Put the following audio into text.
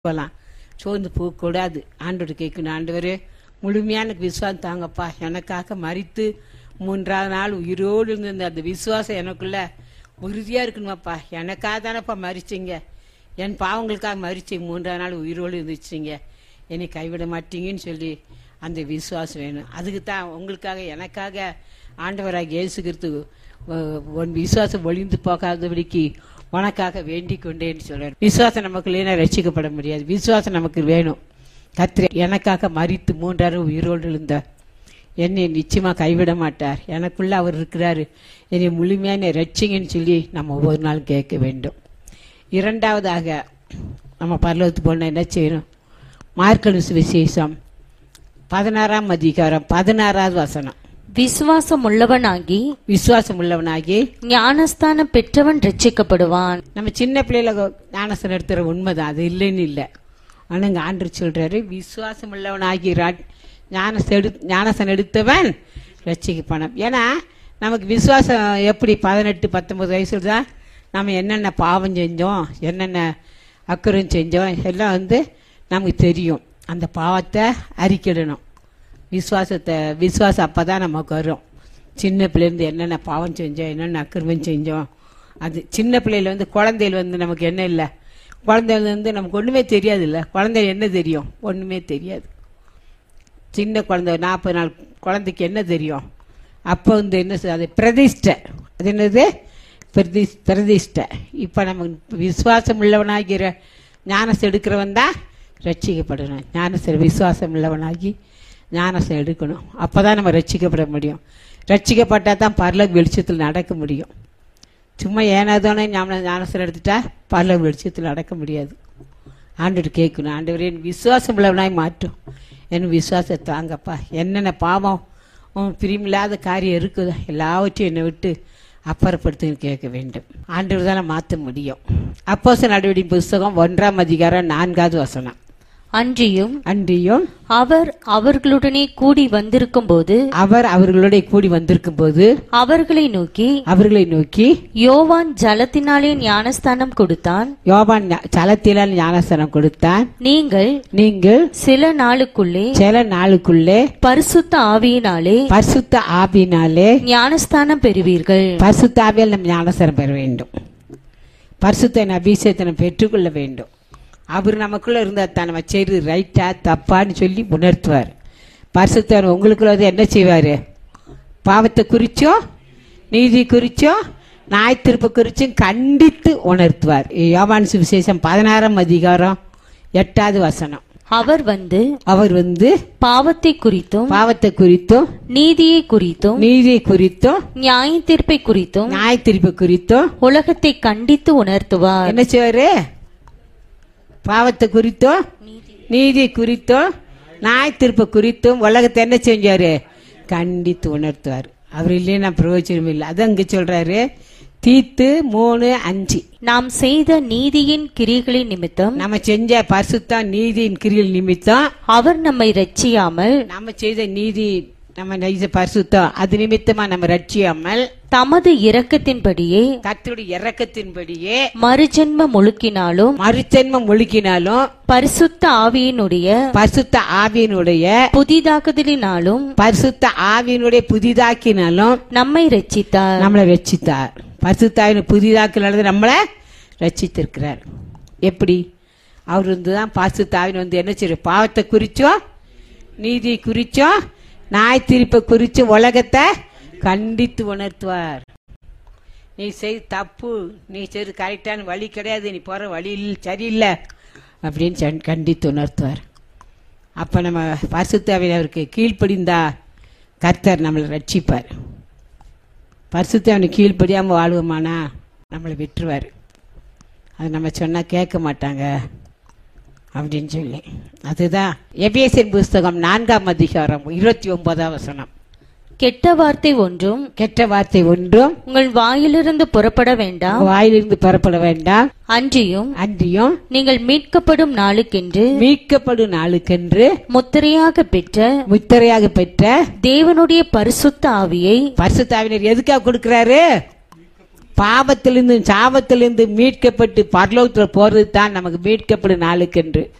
போகலாம் சோர்ந்து போகக்கூடாது ஆண்டோடு கேட்கணும் ஆண்டவரே முழுமையான விசுவாசம் தாங்கப்பா எனக்காக மறித்து மூன்றாவது நாள் உயிரோடு இருந்த அந்த விசுவாசம் எனக்குள்ள உறுதியா இருக்கணுமாப்பா எனக்காக தானப்பா மறிச்சீங்க என் பாவங்களுக்காக மறிச்சீங்க மூன்றாவது நாள் உயிரோடு இருந்துச்சுங்க என்னை கைவிட மாட்டீங்கன்னு சொல்லி அந்த விசுவாசம் வேணும் அதுக்கு தான் உங்களுக்காக எனக்காக ஆண்டவராக இயேசு கிறிஸ்து உ- உன் விசுவாசம் ஒளிந்து போகாதபடிக்கு உனக்காக வேண்டிக் கொண்டேன்னு சொல்றாரு விசுவாசம் நமக்கு இல்லைன்னா ரட்சிக்கப்பட முடியாது விசுவாசம் நமக்கு வேணும் கத்திர எனக்காக மறித்து மூன்றாறு உயிரோடு இருந்தார் என்னை நிச்சயமா கைவிட மாட்டார் எனக்குள்ள அவர் இருக்கிறாரு என்னை முழுமையான ரட்சிங்கன்னு சொல்லி நம்ம ஒவ்வொரு நாள் கேட்க வேண்டும் இரண்டாவதாக நம்ம பரலோகத்துக்கு போனால் என்ன செய்யணும் மார்க்கனு சுவிசேஷம் பதினாறாம் அதிகாரம் பதினாறாவது வசனம் விசுவாசம் உள்ளவனாகி விசுவாசம் உள்ளவனாகி ஞானஸ்தானம் பெற்றவன் ரட்சிக்கப்படுவான் நம்ம சின்ன பிள்ளையில ஞானசனம் எடுத்துற உண்மைதான் அது இல்லைன்னு இல்லை ஆனால் இங்கே ஆண்டு சொல்றாரு விசுவாசம் உள்ளவனாகி ரா- ஞானசம் எடு ஞானசனம் எடுத்தவன் ரட்சிக்கப்பணம் ஏன்னா நமக்கு விசுவாசம் எப்படி பதினெட்டு பத்தொன்பது வயசுல தான் நம்ம என்னென்ன பாவம் செஞ்சோம் என்னென்ன அக்கறம் செஞ்சோம் எல்லாம் வந்து நமக்கு தெரியும் அந்த பாவத்தை அறிக்கிடணும் விசுவாசத்தை விசுவாசம் அப்போ தான் நமக்கு வரும் சின்ன பிள்ளைலேருந்து என்னென்ன பாவம் செஞ்சோம் என்னென்ன அக்கிரமம் செஞ்சோம் அது சின்ன பிள்ளையில வந்து குழந்தைகள் வந்து நமக்கு என்ன இல்லை குழந்தைகள் வந்து நமக்கு ஒன்றுமே தெரியாது இல்லை குழந்தை என்ன தெரியும் ஒன்றுமே தெரியாது சின்ன குழந்தை நாற்பது நாள் குழந்தைக்கு என்ன தெரியும் அப்போ வந்து என்ன சொல்~ அது பிரதிஷ்டை அது என்னது பிரதி பிரதிஷ்டை இப்போ நம்ம விசுவாசம் உள்ளவனாகிற ஞானசம் எடுக்கிறவன் தான் ரட்சிக்கப்படணும் ஞானசம் விசுவாசம் உள்ளவனாகி ஞானசம் எடுக்கணும் அப்போ தான் நம்ம ரட்சிக்கப்பட முடியும் ரட்சிக்கப்பட்டால் தான் பரலோக வெளிச்சத்தில் நடக்க முடியும் சும்மா ஏனாதானே ஞான ஞானசனம் எடுத்துட்டா பரலோக வெளிச்சத்தில் நடக்க முடியாது ஆண்டவர் கேட்கணும் ஆண்டவரே என் விசுவாசம் உள்ளவனாய் மாற்றும் என் விசுவாசத்தை தாங்கப்பா என்னென்ன பாவம் உன் பிரியமில்லாத காரியம் இருக்குதோ எல்லாவற்றையும் என்னை விட்டு அப்புறப்படுத்துன்னு கேட்க வேண்டும் ஆண்டவர் தானே மாற்ற முடியும் அப்போஸ் நடவடிக்கை புஸ்தகம் ஒன்றாம் அதிகாரம் நான்காவது வசனம் அன்றியும் அன்றியும் அவர் அவர்களுடனே கூடி வந்திருக்கும்போது அவர் அவர்களோட கூடி வந்திருக்கும் போது அவர்களை நோக்கி அவர்களை நோக்கி யோவான் ஜலத்தினாலே ஞானஸ்தானம் கொடுத்தான் யோபான் ஞா- ஜலத்திலால் ஞானசனம் கொடுத்தான் நீங்கள் நீங்கள் சில நாளுக்குள்ளே சில நாளுக்குள்ளே பரிசுத்த ஆவியினாலே பரிசுத்த ஆவினாலே ஞானஸ்தானம் பெறுவீர்கள் பரிசுத்த ஆவியால் நம் ஞானசனம் பெற வேண்டும் பரிசுத்த அபிஷேகத்தை நம்ம பெற்றுக்கொள்ள வேண்டும் அவர் நமக்குள்ள இருந்தா தான் நம்ம செய்யறது ரைட்டா தப்பான்னு சொல்லி உணர்த்துவார் பரிசுத்தர் உங்களுக்குள்ள வந்து என்ன செய்வாரு பாவத்தை குறிச்சோ நீதி குறிச்சோ நாய் திருப்ப குறிச்சும் கண்டித்து உணர்த்துவார் யோவான் சுவிசேஷம் பதினாறாம் அதிகாரம் எட்டாவது வசனம் அவர் வந்து அவர் வந்து பாவத்தை குறித்தும் பாவத்தை குறித்தும் நீதியை குறித்தும் நீதியை குறித்தும் நியாய தீர்ப்பை குறித்தும் நாய் திருப்ப குறித்தும் உலகத்தை கண்டித்து உணர்த்துவார் என்ன செய்வாரு பாவத்தை குறித்தும் நீதி குறித்தும் நாய் திருப்ப குறித்தும் உலகத்தை என்ன செஞ்சாரு கண்டித்து உணர்த்துவார் அவர் இல்லைன்னா பிரயோஜனம் இல்லை அது அங்க சொல்றாரு தீத்து மூணு அஞ்சு நாம் செய்த நீதியின் கிரிகளின் நிமித்தம் நம்ம செஞ்ச பரிசுத்தம் நீதியின் கிரியில் நிமித்தம் அவர் நம்மை ரட்சியாமல் நம்ம செய்த நீதி நம்ம செய்த பரிசுத்தம் அது நிமித்தமா நம்ம ரட்சியாமல் தமது இரக்கத்தின்படியே கர்த்தருடைய இறக்கத்தின்படியே மறுஜென்ம முழுக்கினாலும் மறுஜென்மம் ஒழுக்கினாலும் பரிசுத்த ஆவியினுடைய பரிசுத்த ஆவியினுடைய புதிதாக்குதலினாலும் பரிசுத்த ஆவியினுடைய புதிதாக்கினாலும் நம்மை ரட்சித்தார் நம்மளை ரட்சித்தார் பரிசுத்தாவின் புதிதாக்கினால நம்மளை ரட்சித்திருக்கிறார் எப்படி அவர் வந்து தான் பரிசுத்தாவின் வந்து என்ன செய்யும் பாவத்தை குறிச்சோ நீதி குறிச்சோ நாய் திருப்பை குறிச்சு உலகத்தை கண்டித்து உணர்த்துவார் நீ செய் தப்பு நீ செய்து கரெக்டான வழி கிடையாது நீ போற வழி இல்ல- சரியில்லை அப்படின்னு சொன்- கண்டித்து உணர்த்துவார் அப்ப நம்ம பரிசுத்தாவின் அவருக்கு கீழ்ப்படிந்தா கர்த்தர் நம்மளை ரட்சிப்பார் பரிசுத்தவனை கீழ்ப்படியாமல் வாழ்வோமானா நம்மளை விட்டுருவார் அது நம்ம சொன்னால் கேட்க மாட்டாங்க அப்படின்னு சொல்லி அதுதான் எபிஎஸ்என் புஸ்தகம் நான்காம் அதிகாரம் இருபத்தி ஒன்பதாம் வசனம் கெட்ட வார்த்தை ஒன்றும் கெட்ட வார்த்தை ஒன்றும் உங்கள் வாயிலிருந்து புறப்பட வேண்டாம் உங்க வாயிலிருந்து பெறப்பட வேண்டாம் அன்றியும் அன்றியும் நீங்கள் மீட்கப்படும் நாளுக்கென்று மீட்கப்படும் நாளுக்கென்று முத்திரையாக பெற்ற முத்திரையாக பெற்ற தேவனுடைய பரிசுத்த ஆவியை பரிசுத்தாவினர் எதுக்காக கொடுக்கிறாரு பாவத்திலிருந்து சாபத்திலிருந்து மீட்கப்பட்டு பரலோகத்தில் போறது தான் நமக்கு மீட்கப்படும் நாளுக்கென்று